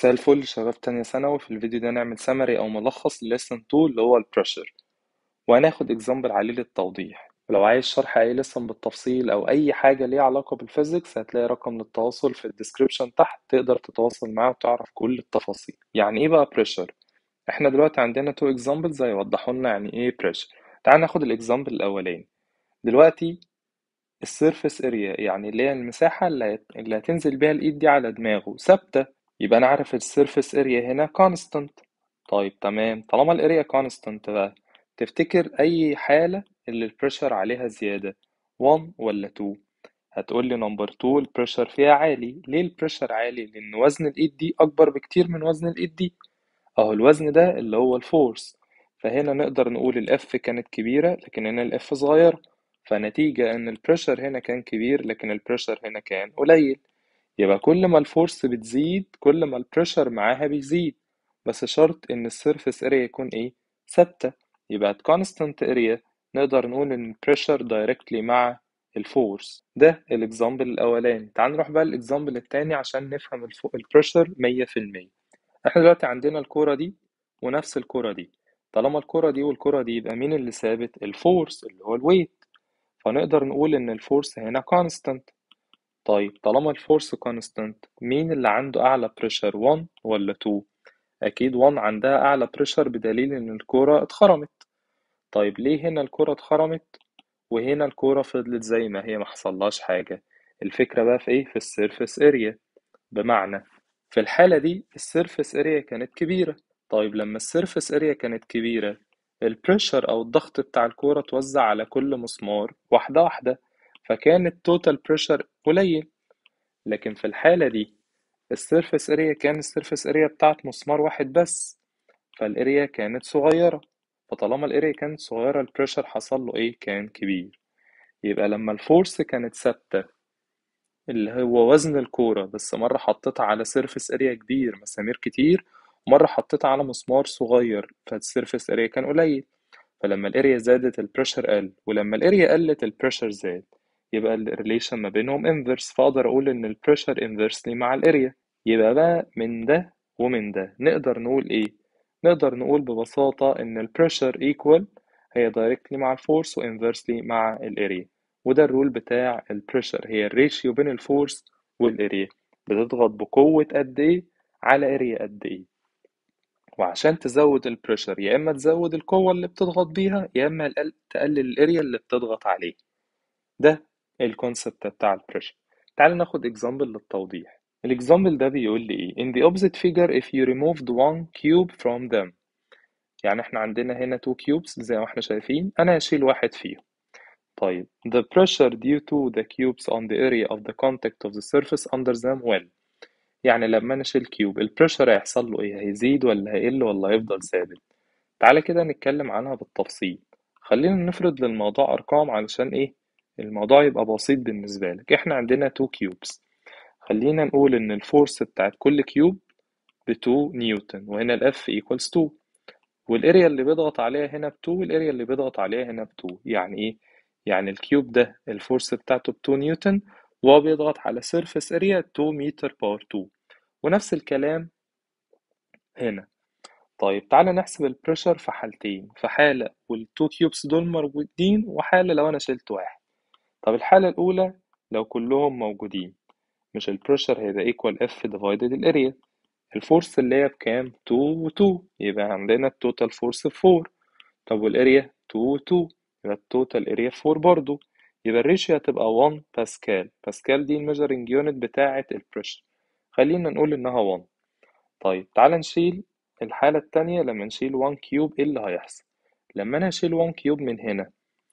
مساء الفل شباب تانية ثانوي في الفيديو ده نعمل سمري أو ملخص لليسن 2 اللي هو البريشر وهناخد اكزامبل عليه للتوضيح ولو عايز شرح أي ليسن بالتفصيل أو أي حاجة ليها علاقة بالفيزيكس هتلاقي رقم للتواصل في الديسكريبشن تحت تقدر تتواصل معاه وتعرف كل التفاصيل يعني إيه بقى بريشر؟ إحنا دلوقتي عندنا تو اكزامبلز هيوضحوا لنا يعني إيه بريشر تعال ناخد الاكزامبل الأولاني دلوقتي السيرفيس اريا يعني اللي هي المساحة اللي هت- اللي هتنزل بيها الإيد دي على دماغه ثابتة يبقى أنا عارف السيرفيس اريا هنا constant طيب تمام طالما الاريا constant بقى تفتكر أي حالة اللي البريشر عليها زيادة 1 ولا 2 هتقول لي نمبر 2 البريشر فيها عالي ليه البريشر عالي لأن وزن الإيد دي أكبر بكتير من وزن الإيد دي أهو الوزن ده اللي هو الفورس فهنا نقدر نقول الإف كانت كبيرة لكن هنا الإف صغيرة فنتيجة إن البريشر هنا كان كبير لكن البريشر هنا كان قليل يبقى كل ما الفورس بتزيد كل ما البريشر معاها بيزيد بس شرط إن السيرفيس اريا يكون إيه ثابتة يبقى at constant area نقدر نقول إن البريشر directly مع الفورس ده الإكزامبل الأولاني تعال نروح بقى الإكزامبل التاني عشان نفهم البريشر مية في المية احنا دلوقتي عندنا الكرة دي ونفس الكرة دي طالما الكرة دي والكرة دي يبقى مين اللي ثابت الفورس اللي هو الويت فنقدر نقول إن الفورس هنا constant طيب طالما الفورس constant مين اللي عنده أعلى بريشر 1 ولا 2 أكيد 1 عندها أعلى بريشر بدليل إن الكرة اتخرمت طيب ليه هنا الكرة اتخرمت وهنا الكرة فضلت زي ما هي محصلهاش حاجة الفكرة بقى في إيه في السيرفيس اريا بمعنى في الحالة دي السيرفيس اريا كانت كبيرة طيب لما السيرفيس اريا كانت كبيرة البريشر أو الضغط بتاع الكورة اتوزع على كل مسمار واحدة واحدة فكان التوتال بريشر قليل لكن في الحالة دي السيرفيس اريا كان السيرفيس اريا بتاعت مسمار واحد بس فالاريا كانت صغيرة فطالما الاريا كانت صغيرة البريشر حصل له ايه كان كبير يبقى لما الفورس كانت ثابتة اللي هو وزن الكورة بس مرة حطيتها على سيرفيس اريا كبير مسامير كتير ومرة حطيتها على مسمار صغير فالسيرفيس اريا كان قليل فلما الاريا زادت البريشر قل ولما الاريا قلت البريشر زاد يبقى الريليشن ما بينهم انفرس فاقدر اقول ان البريشر انفرسلي مع الاريا يبقى بقى من ده ومن ده نقدر نقول ايه نقدر نقول ببساطة ان البريشر ايكوال هي دايركتلي مع الفورس وانفرسلي مع الاريا وده الرول بتاع البريشر هي الريشيو بين الفورس والاريا بتضغط بقوة قد ايه على اريا قد ايه وعشان تزود البريشر يا اما تزود القوة اللي بتضغط بيها يا اما الأل- تقلل الاريا اللي بتضغط عليه ده الكونسبت بتاع البريشر تعال ناخد اكزامبل للتوضيح الاكزامبل ده بيقول لي ايه in the opposite figure if you removed one cube from them يعني احنا عندنا هنا two cubes زي ما احنا شايفين انا هشيل واحد فيهم طيب the pressure due to the cubes on the area of the contact of the surface under them will يعني لما انا اشيل كيوب البريشر هيحصل له ايه هيزيد ولا هيقل ولا هيفضل ثابت تعالى كده نتكلم عنها بالتفصيل خلينا نفرض للموضوع ارقام علشان ايه الموضوع يبقى بسيط بالنسبة لك احنا عندنا 2 كيوبس خلينا نقول ان الفورس بتاعت كل كيوب ب 2 نيوتن وهنا الاف equals 2 والاريا اللي بيضغط عليها هنا ب 2 والاريا اللي بيضغط عليها هنا ب 2 يعني ايه يعني الكيوب ده الفورس بتاعته ب 2 نيوتن وهو بيضغط على سيرفيس اريا 2 متر باور 2 ونفس الكلام هنا طيب تعالى نحسب البريشر في حالتين في حالة والتو كيوبس دول موجودين وحالة لو أنا شلت واحد طب الحالة الأولى لو كلهم موجودين مش البريشر هيبقى equal F divided الاريا الفورس اللي هي بكام 2 و 2 يبقى عندنا التوتال فورس ب 4 طب والاريا 2 و 2 يبقى التوتال اريا 4 برضو يبقى الريشيو هتبقى 1 باسكال باسكال دي الميجرنج يونت بتاعة البريشر خلينا نقول إنها 1 طيب تعال نشيل الحالة التانية لما نشيل 1 كيوب ايه اللي هيحصل لما انا اشيل 1 كيوب من هنا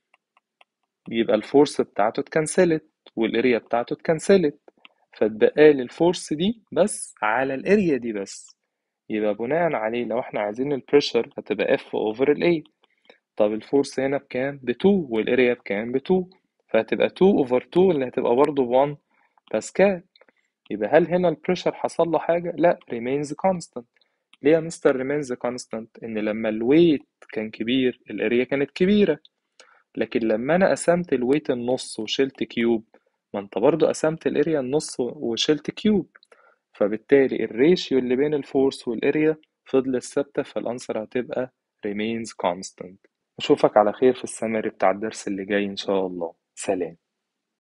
يبقى الفورس بتاعته اتكنسلت والاريا بتاعته اتكنسلت فاتبقى لي الفورس دي بس على الاريا دي بس يبقى بناء عليه لو احنا عايزين البريشر هتبقى F اوفر ال A طب الفورس هنا بكام ب 2 والاريا بكام ب 2 فهتبقى 2 اوفر 2 اللي هتبقى برضه ب 1 باسكال يبقى هل هنا البريشر حصل له حاجة؟ لا remains constant ليه يا مستر remains constant؟ إن لما الويت كان كبير الاريا كانت كبيرة لكن لما أنا قسمت الويت النص وشلت كيوب ما أنت برضو قسمت الاريا النص وشلت كيوب فبالتالي الريشيو اللي بين الفورس والاريا فضلت ثابتة فالأنسر هتبقى remains constant أشوفك على خير في السمري بتاع الدرس اللي جاي إن شاء الله سلام